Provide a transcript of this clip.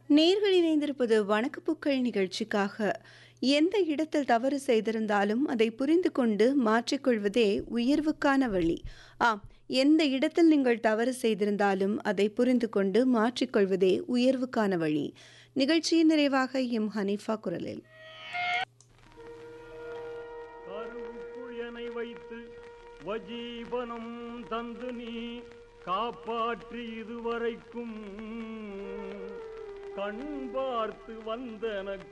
நேர்கள் இணைந்திருப்பது வணக்கப்பூக்கள் நிகழ்ச்சிக்காக எந்த இடத்தில் தவறு செய்திருந்தாலும் அதை புரிந்து கொண்டு மாற்றிக்கொள்வதே உயர்வுக்கான வழி ஆம் எந்த இடத்தில் நீங்கள் தவறு செய்திருந்தாலும் அதை புரிந்து கொண்டு மாற்றிக்கொள்வதே உயர்வுக்கான வழி நிகழ்ச்சியின் நிறைவாக எம் ஹனீஃபா குரலில் கருவுக்குள் எனை வைத்து வஜீவனம் தந்து நீ காப்பாற்றி இதுவரைக்கும் கண் பார்த்து வந்தன